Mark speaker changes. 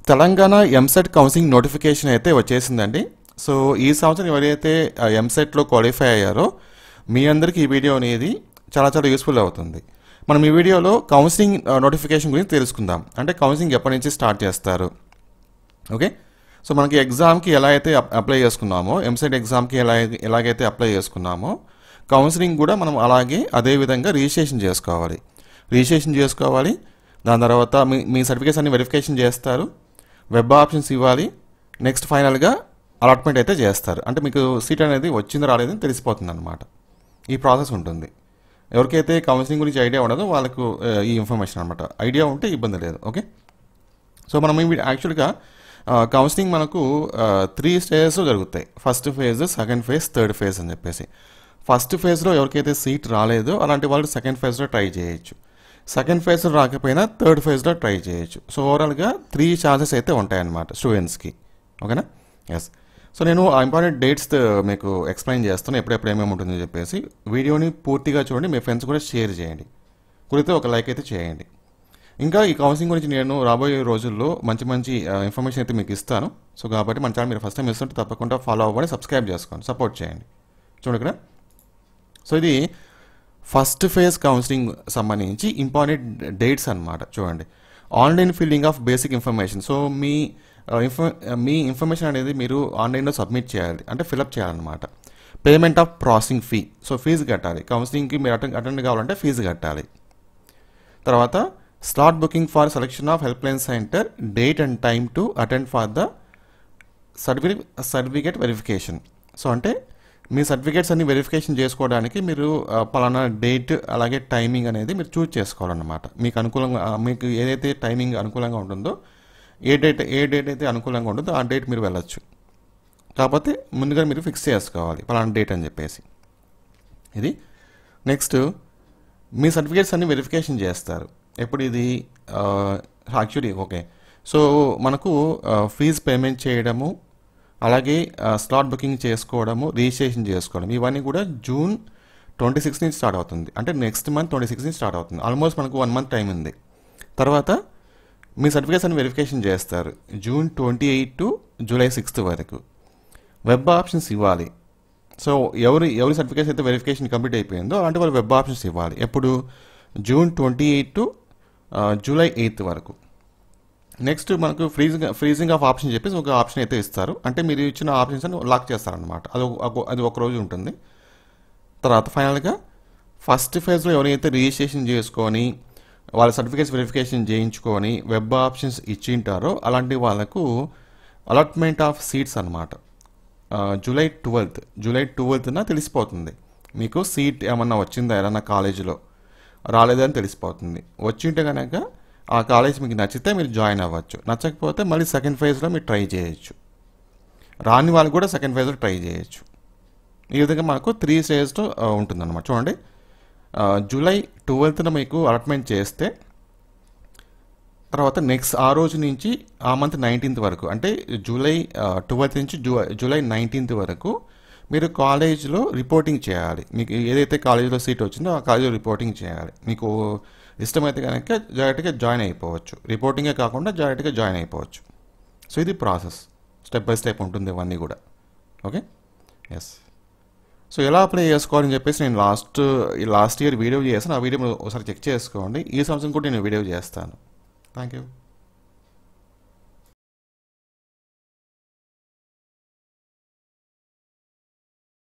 Speaker 1: Telangana EAMCET counselling notification అయితే వచ్చేసిందండి so ఈ సంవత్సరం ఎవరైతే ఎంసెట్లో క్వాలిఫై అయ్యారో మీ అందరికీ ఈ వీడియో అనేది చాలా చాలా యూస్ఫుల్ అవుతుంది మనం ఈ వీడియోలో కౌన్సిలింగ్ నోటిఫికేషన్ గురించి తెలుసుకుందాం అంటే కౌన్సిలింగ్ ఎప్పటి నుంచి స్టార్ట్ చేస్తారు ఓకే సో మనకి ఎగ్జామ్కి ఎలా అయితే అప్- అప్లై చేసుకున్నామో ఎంసెట్ ఎగ్జామ్కి ఎలా ఎలాగైతే అప్లై చేసుకున్నామో కౌన్సిలింగ్ కూడా మనం అలాగే అదే విధంగా రిజిస్ట్రేషన్ చేసుకోవాలి రిజిస్ట్రేషన్ చేసుకోవాలి దాని తర్వాత మీ మీ సర్టిఫికేట్స్ అన్ని వెరిఫికేషన్ చేస్తారు వెబ్ ఆప్షన్స్ ఇవ్వాలి నెక్స్ట్ ఫైనల్గా అలాట్మెంట్ అయితే చేస్తారు అంటే మీకు సీట్ అనేది వచ్చిందో రాలేదని తెలిసిపోతుంది అనమాట ఈ ప్రాసెస్ ఉంటుంది ఎవరికైతే కౌన్సిలింగ్ గురించి ఐడియా ఉండదో వాళ్ళకు ఆ, ఈ ఇన్ఫర్మేషన్ అనమాట ఐడియా ఉంటే ఇబ్బంది లేదు ఓకే సో మనం ఇవి యాక్చువల్గా కౌన్సిలింగ్ మనకు త్రీ స్టేజెస్ జరుగుతాయి first phase second phase third phase అని చెప్పేసి ఫస్ట్ ఫేజ్లో ఎవరికైతే సీట్ రాలేదో అలాంటి వాళ్ళు సెకండ్ ఫేజ్లో ట్రై చేయొచ్చు సెకండ్ ఫేజ్లో రాకపోయినా థర్డ్ ఫేజ్లో ట్రై చేయొచ్చు సో ఓవరాల్గా త్రీ ఛాన్సెస్ అయితే ఉంటాయన్నమాట స్టూడెంట్స్కి ఓకేనా ఎస్ సో నేను ఆ ఇంపార్టెంట్ డేట్స్ మీకు ఎక్స్ప్లెయిన్ చేస్తాను ఎప్పుడెప్పుడు ఏమేమి ఉంటుందని చెప్పేసి వీడియోని పూర్తిగా చూడండి మీ ఫ్రెండ్స్ కూడా షేర్ చేయండి కుదిరితే ఒక లైక్ అయితే చేయండి ఇంకా ఈ కౌన్సిలింగ్ గురించి నేను రాబోయే రోజుల్లో మంచి మంచి ఇన్ఫర్మేషన్ అయితే మీకు ఇస్తాను సో కాబట్టి మన ఛానల్ మీరు ఫస్ట్ టైం ఇస్తుంటే తప్పకుండా ఫాలో అవ్వండి సబ్స్క్రైబ్ చేసుకోండి సపోర్ట్ చేయండి చూడండి ఇక్కడ సో ఇది ఫస్ట్ ఫేజ్ కౌన్సిలింగ్ సంబంధించి ఇంపార్టెంట్ డేట్స్ అన్నమాట చూడండి online filling of basic information so మీ ఆ, ఇన్ఫ మీ ఇన్ఫర్మేషన్ అనేది మీరు ఆన్లైన్లో సబ్మిట్ చేయాలి అంటే ఫిలప్ చేయాలన్నమాట payment of processing fee so fee కట్టాలి కౌన్సిలింగ్కి మీరు అటెండ్ అటెండ్ కావాలంటే ఫీజు కట్టాలి తర్వాత slot booking for selection of help line centre date and time to attend for the certificate certificate verification so అంటే మీ సర్టిఫికేట్స్ అన్ని వెరిఫికేషన్ చేసుకోవడానికి మీరు ఆ, పలానా డేట్ అలాగే టైమింగ్ అనేది మీరు చూజ్ చేసుకోవాలన్నమాట మీకు అనుకూలంగా ఆ, మీకు ఏదైతే టైమింగ్ అనుకూలంగా ఉంటుందో ఏ డేట్ ఏ డేట్ అయితే అనుకూలంగా ఉంటుందో ఆ డేట్ మీరు వెళ్ళొచ్చు కాకపోతే ముందుగా మీరు ఫిక్స్ చేసుకోవాలి పలానా డేట్ అని చెప్పేసి ఇది నెక్స్ట్ మీ సర్టిఫికేట్స్ అన్ని వెరిఫికేషన్ చేస్తారు ఎప్పుడు ఇది యాక్చువల్లీ ఓకే సో మనకు ఫీజు పేమెంట్ చేయడము అలాగే స్లాట్ బుకింగ్ చేసుకోవడము రిజిస్ట్రేషన్ చేసుకోవడం ఇవన్నీ కూడా జూన్ ట్వంటీ సిక్స్ నుంచి స్టార్ట్ అవుతుంది అంటే నెక్స్ట్ మంత్ ట్వంటీ సిక్స్ నుంచి స్టార్ట్ అవుతుంది ఆల్మోస్ట్ మనకు వన్ మంత్ టైం ఉంది తర్వాత మీ సర్టిఫికేట్స్ అన్ని వెరిఫికేషన్ చేస్తారు June twenty eight to July sixth వరకు వెబ్ ఆప్షన్స్ ఇవ్వాలి సో ఎవరి ఎవరి సర్టిఫికేట్స్ అయితే వెరిఫికేషన్ కంప్లీట్ అయిపోయిందో అలాంటి వాళ్ళు వెబ్ ఆప్షన్స్ ఇవ్వాలి ఎప్పుడు June twenty eight to July eighth వరకు నెక్స్ట్ మనకు ఫ్రీజింగ్ ఫ్రీజింగ్ ఆఫ్ ఆప్షన్ చెప్పేసి ఒక ఆప్షన్ అయితే ఇస్తారు అంటే మీరు ఇచ్చిన ఆప్షన్స్ అని లాక్ చేస్తారనమాట అది ఒక- అది ఒక రోజు ఉంటుంది తర్వాత ఫైనల్గా ఫస్ట్ ఫేజ్లో ఎవరైతే రిజిస్ట్రేషన్ చేసుకొని వాళ్ళ సర్టిఫికేట్స్ వెరిఫికేషన్ చేయించుకొని వెబ్ ఆప్షన్స్ ఇచ్చింటారో అలాంటి వాళ్ళకు అలాట్మెంట్ ఆఫ్ సీట్స్ అనమాట జూలై ట్వెల్త్ జూలై ట్వెల్త్న తెలిసిపోతుంది మీకు సీట్ ఏమన్నా వచ్చిందా ఏదన్నా కాలేజీలో రాలేదని తెలిసిపోతుంది వచ్చింటే కనుక ఆ కాలేజ్ మీకు నచ్చితే మీరు జాయిన్ అవ్వచ్చు నచ్చకపోతే మళ్ళీ సెకండ్ ఫేజ్లో మీరు ట్రై చేయొచ్చు రాని వాళ్ళు కూడా సెకండ్ ఫేజ్లో ట్రై చేయొచ్చు ఈ విధంగా మనకు త్రీ స్టేజ్తో ఉంటుందన్నమాట చూడండి ఆ, జూలై ట్వెల్త్న మీకు అలాట్మెంట్ చేస్తే తర్వాత నెక్స్ట్ ఆ రోజు నుంచి ఆ మంత్ నైన్టీన్త్ వరకు అంటే జూలై ట్వెల్త్ నుంచి జూ జూలై నైన్టీన్త్ వరకు మీరు కాలేజ్లో రిపోర్టింగ్ చేయాలి మీకు ఏదైతే కాలేజీలో సీట్ వచ్చిందో ఆ కాలేజీలో రిపోర్టింగ్ చేయాలి మీకు ఇష్టమైతే కనుక డైరెక్ట్గా జాయిన్ అయిపోవచ్చు రిపోర్టింగే కాకుండా డైరెక్ట్గా జాయిన్ అయిపోవచ్చు సో ఇది ప్రాసెస్ స్టెప్ బై స్టెప్ ఉంటుంది ఇవన్నీ కూడా ఓకే ఎస్ సో ఎలా అప్లై చేసుకోవాలని చెప్పేసి నేను లాస్ట్ లాస్ట్ ఇయర్ వీడియో చేశాను ఆ వీడియో ఒకసారి చెక్ చేసుకోండి ఈ సంవత్సరం కూడా నేను వీడియో చేస్తాను థ్యాంక్ యూ